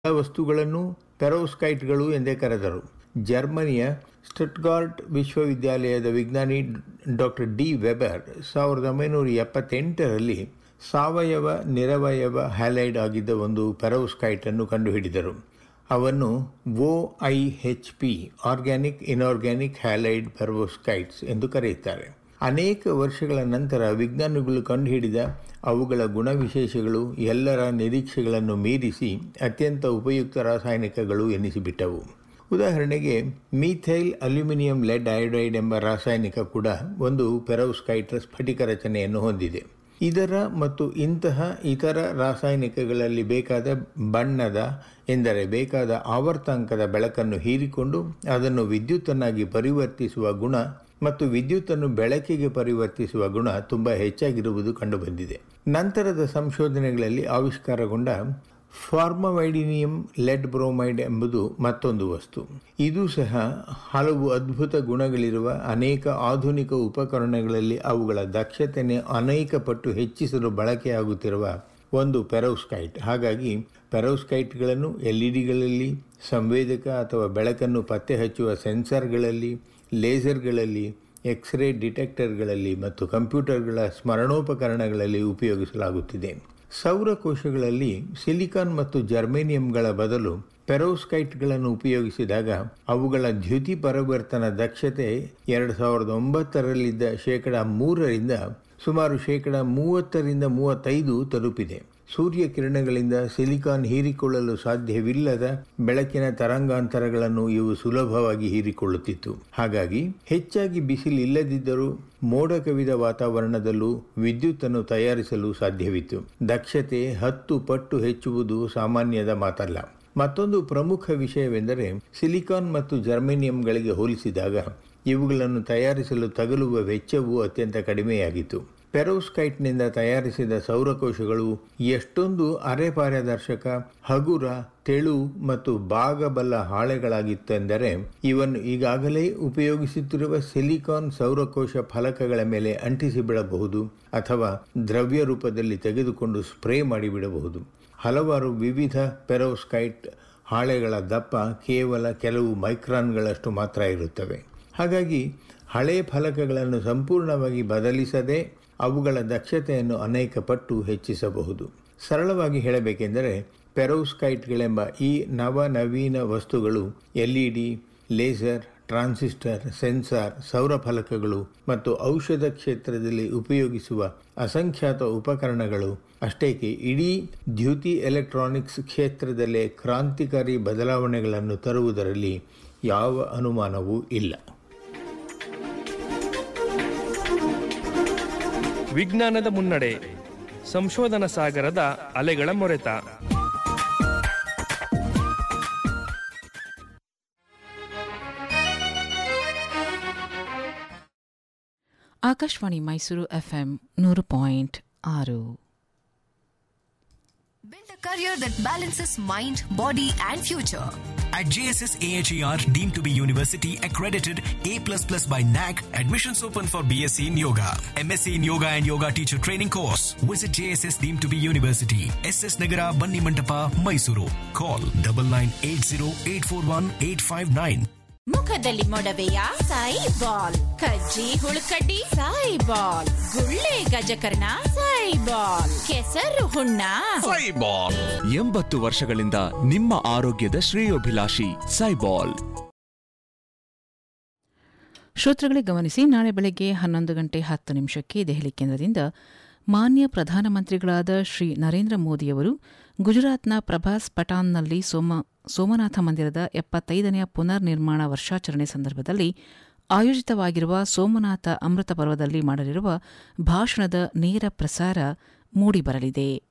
ವಸ್ತುಗಳನ್ನು ಪೆರೋವ್ಸ್ಕೈಟ್ಗಳು ಎಂದೇ ಕರೆದರು ಜರ್ಮನಿಯ ಸ್ಟುಟ್ಗಾರ್ಟ್ ವಿಶ್ವವಿದ್ಯಾಲಯದ ವಿಜ್ಞಾನಿ ಡಾಕ್ಟರ್ ಡಿ ವೆಬರ್ ಸಾವಿರದ ಒಂಬೈನೂರ ಎಪ್ಪತ್ತೆಂಟರಲ್ಲಿ ಸಾವಯವ ನಿರವಯವ ಹ್ಯಾಲೈಡ್ ಆಗಿದ್ದ ಒಂದು ಪೆರೋವ್ಸ್ಕೈಟನ್ನು ಕಂಡುಹಿಡಿದರು ಅವನ್ನು O I H P organic inorganic halide perovskites ಎಂದು ಕರೆಯುತ್ತಾರೆ ಅನೇಕ ವರ್ಷಗಳ ನಂತರ ವಿಜ್ಞಾನಿಗಳು ಕಂಡುಹಿಡಿದ ಅವುಗಳ ಗುಣವಿಶೇಷಗಳು ಎಲ್ಲರ ನಿರೀಕ್ಷೆಗಳನ್ನು ಮೀರಿಸಿ ಅತ್ಯಂತ ಉಪಯುಕ್ತ ರಾಸಾಯನಿಕಗಳು ಎನಿಸಿಬಿಟ್ಟವು ಉದಾಹರಣೆಗೆ ಮೀಥೈಲ್ ಅಲ್ಯೂಮಿನಿಯಂ ಲೆಡ್ ಅಯೋಡೈಡ್ ಎಂಬ ರಾಸಾಯನಿಕ ಕೂಡ ಒಂದು ಪೆರೋವ್ಸ್ಕೈಟ್ ಸ್ಫಟಿಕ ರಚನೆಯನ್ನು ಹೊಂದಿದೆ ಇದರ ಮತ್ತು ಇಂತಹ ಇತರ ರಾಸಾಯನಿಕಗಳಲ್ಲಿ ಬೇಕಾದ ಬಣ್ಣದ ಎಂದರೆ ಬೇಕಾದ ಆವರ್ತಾಂಕದ ಬೆಳಕನ್ನು ಹೀರಿಕೊಂಡು ಅದನ್ನು ವಿದ್ಯುತ್ತನ್ನಾಗಿ ಪರಿವರ್ತಿಸುವ ಗುಣ ಮತ್ತು ವಿದ್ಯುತ್ತನ್ನು ಬೆಳಕಿಗೆ ಪರಿವರ್ತಿಸುವ ಗುಣ ತುಂಬ ಹೆಚ್ಚಾಗಿರುವುದು ಕಂಡುಬಂದಿದೆ ನಂತರದ ಸಂಶೋಧನೆಗಳಲ್ಲಿ ಆವಿಷ್ಕಾರಗೊಂಡ ಫಾರ್ಮವೈಡಿನಿಯಂ ಲೆಡ್ ಬ್ರೋಮೈಡ್ ಎಂಬುದು ಮತ್ತೊಂದು ವಸ್ತು ಇದು ಸಹ ಹಲವು ಅದ್ಭುತ ಗುಣಗಳಿರುವ ಅನೇಕ ಆಧುನಿಕ ಉಪಕರಣಗಳಲ್ಲಿ ಅವುಗಳ ದಕ್ಷತೆಯನ್ನು ಅನೇಕ ಪಟ್ಟು ಹೆಚ್ಚಿಸಲು ಬಳಕೆಯಾಗುತ್ತಿರುವ ಒಂದು ಪೆರೋವ್ಸ್ಕೈಟ್ ಹಾಗಾಗಿ ಪೆರೋವ್ಸ್ಕೈಟ್ಗಳನ್ನು ಎಲ್ ಇ ಡಿಗಳಲ್ಲಿ ಸಂವೇದಕ ಅಥವಾ ಬೆಳಕನ್ನು ಪತ್ತೆ ಹಚ್ಚುವ ಸೆನ್ಸರ್ಗಳಲ್ಲಿ ಲೇಸರ್ಗಳಲ್ಲಿ ಎಕ್ಸ್ರೇ ಡಿಟೆಕ್ಟರ್ಗಳಲ್ಲಿ ಮತ್ತು ಕಂಪ್ಯೂಟರ್ಗಳ ಸ್ಮರಣೋಪಕರಣಗಳಲ್ಲಿ ಉಪಯೋಗಿಸಲಾಗುತ್ತಿದೆ ಸೌರಕೋಶಗಳಲ್ಲಿ ಸಿಲಿಕಾನ್ ಮತ್ತು ಜರ್ಮೇನಿಯಂಗಳ ಬದಲು ಪೆರೋಸ್ಕೈಟ್ಗಳನ್ನು ಉಪಯೋಗಿಸಿದಾಗ ಅವುಗಳ ದ್ಯುತಿ ಪರಿವರ್ತನ ದಕ್ಷತೆ ಎರಡು ಸಾವಿರದ ಒಂಬತ್ತರಲ್ಲಿದ್ದ ಶೇಕಡ ಮೂರರಿಂದ ಸುಮಾರು ಶೇಕಡ ಮೂವತ್ತರಿಂದ ಮೂವತ್ತೈದು ತಲುಪಿದೆ ಸೂರ್ಯ ಕಿರಣಗಳಿಂದ ಸಿಲಿಕಾನ್ ಹೀರಿಕೊಳ್ಳಲು ಸಾಧ್ಯವಿಲ್ಲದ ಬೆಳಕಿನ ತರಂಗಾಂತರಗಳನ್ನು ಇವು ಸುಲಭವಾಗಿ ಹೀರಿಕೊಳ್ಳುತ್ತಿತ್ತು ಹಾಗಾಗಿ ಹೆಚ್ಚಾಗಿ ಬಿಸಿಲಿಲ್ಲದಿದ್ದರೂ ಮೋಡ ಕವಿದ ವಾತಾವರಣದಲ್ಲೂ ವಿದ್ಯುತ್ತನ್ನು ತಯಾರಿಸಲು ಸಾಧ್ಯವಿತ್ತು ದಕ್ಷತೆ ಹತ್ತು ಪಟ್ಟು ಹೆಚ್ಚುವುದು ಸಾಮಾನ್ಯದ ಮಾತಲ್ಲ ಮತ್ತೊಂದು ಪ್ರಮುಖ ವಿಷಯವೆಂದರೆ ಸಿಲಿಕಾನ್ ಮತ್ತು ಜರ್ಮೇನಿಯಂಗಳಿಗೆ ಹೋಲಿಸಿದಾಗ ಇವುಗಳನ್ನು ತಯಾರಿಸಲು ತಗಲುವ ವೆಚ್ಚವು ಅತ್ಯಂತ ಕಡಿಮೆಯಾಗಿತ್ತು ಪೆರೋಸ್ಕೈಟ್ನಿಂದ ತಯಾರಿಸಿದ ಸೌರಕೋಶಗಳು ಎಷ್ಟೊಂದು ಅರೆ ಪಾರದರ್ಶಕ ಹಗುರ ತೆಳು ಮತ್ತು ಬಾಗಬಲ್ಲ ಹಾಳೆಗಳಾಗಿತ್ತೆಂದರೆ ಇವನ್ನು ಈಗಾಗಲೇ ಉಪಯೋಗಿಸುತ್ತಿರುವ ಸಿಲಿಕಾನ್ ಸೌರಕೋಶ ಫಲಕಗಳ ಮೇಲೆ ಅಂಟಿಸಿಬಿಡಬಹುದು ಅಥವಾ ದ್ರವ್ಯ ರೂಪದಲ್ಲಿ ತೆಗೆದುಕೊಂಡು ಸ್ಪ್ರೇ ಮಾಡಿಬಿಡಬಹುದು ಹಲವಾರು ವಿವಿಧ ಪೆರೋಸ್ಕೈಟ್ ಹಾಳೆಗಳ ದಪ್ಪ ಕೇವಲ ಕೆಲವು ಮೈಕ್ರಾನ್ಗಳಷ್ಟು ಮಾತ್ರ ಇರುತ್ತವೆ ಹಾಗಾಗಿ ಹಳೆ ಫಲಕಗಳನ್ನು ಸಂಪೂರ್ಣವಾಗಿ ಬದಲಿಸದೆ ಅವುಗಳ ದಕ್ಷತೆಯನ್ನು ಅನೇಕ ಪಟ್ಟು ಹೆಚ್ಚಿಸಬಹುದು ಸರಳವಾಗಿ ಹೇಳಬೇಕೆಂದರೆ ಪೆರೋಸ್ಕೈಟ್ಗಳೆಂಬ ಈ ನವನವೀನ ವಸ್ತುಗಳು L E D laser transistor sensor ಸೌರ ಫಲಕಗಳು ಮತ್ತು ಔಷಧ ಕ್ಷೇತ್ರದಲ್ಲಿ ಉಪಯೋಗಿಸುವ ಅಸಂಖ್ಯಾತ ಉಪಕರಣಗಳು ಅಷ್ಟೇಕೆ ಇಡೀ ದ್ಯುತಿ ಎಲೆಕ್ಟ್ರಾನಿಕ್ಸ್ ಕ್ಷೇತ್ರದಲ್ಲೇ ಕ್ರಾಂತಿಕಾರಿ ಬದಲಾವಣೆಗಳನ್ನು ತರುವುದರಲ್ಲಿ ಯಾವ ಅನುಮಾನವೂ ಇಲ್ಲ ವಿಜ್ಞಾನದ ಮುನ್ನಡೆ ಸಂಶೋಧನಾ ಸಾಗರದ ಅಲೆಗಳ ಮೊರೆತ ಆಕಾಶವಾಣಿ ಮೈಸೂರು ಎಫ್ಎಂ ನೂರು ಪಾಯಿಂಟ್ ಆರು Build a career that balances mind, body, and future. At JSS AHER, deemed to be university accredited A++ by NAC, admissions open for BSc in Yoga, MSc in Yoga and Yoga Teacher Training course. Visit JSS deemed to be university, SS Nagara, Banni Mantapa, Mysuru. Call 9980841859. ಮುಖದಲ್ಲಿ ಮೊಡವೆಯ ಸಾಯಿ ಬಾಲ್ ಕಜ್ಜಿ ಹುಳುಕಡ್ಡಿ ಸಾಯಿ ಬಾಲ್ ಗುಳ್ಳೆ ಗಜಕರ್ಣ Sai ball ಕೆಸರು ಹುಣ್ಣ ಎಂಬತ್ತು ವರ್ಷಗಳಿಂದ ನಿಮ್ಮ ಆರೋಗ್ಯದ ಶ್ರೇಯೋಭಿಲಾಷಿ ಸೈಬಾಲ್ ಶ್ರೋತೃಗಳೇ ಗಮನಿಸಿ ನಾಳೆ ಬೆಳಗ್ಗೆ ಹನ್ನೊಂದು ಗಂಟೆ ಹತ್ತು ನಿಮಿಷಕ್ಕೆ ದೆಹಲಿ ಕೇಂದ್ರದಿಂದ ಮಾನ್ಯ ಪ್ರಧಾನಮಂತ್ರಿಗಳಾದ ಶ್ರೀ ನರೇಂದ್ರ ಮೋದಿಯವರು ಗುಜರಾತ್ನ ಪ್ರಭಾಸ್ ಪಟಾನ್ನಲ್ಲಿ ಸೋಮ ಸೋಮನಾಥ ಮಂದಿರದ ಎಪ್ಪತ್ತೈದನೆಯ ಪುನರ್ ನಿರ್ಮಾಣ ವರ್ಷಾಚರಣೆ ಸಂದರ್ಭದಲ್ಲಿ ಆಯೋಜಿತವಾಗಿರುವ ಸೋಮನಾಥ ಅಮೃತ ಪರ್ವದಲ್ಲಿ ಮಾಡಲಿರುವ ಭಾಷಣದ ನೇರ ಪ್ರಸಾರ ಮೂಡಿಬರಲಿದೆ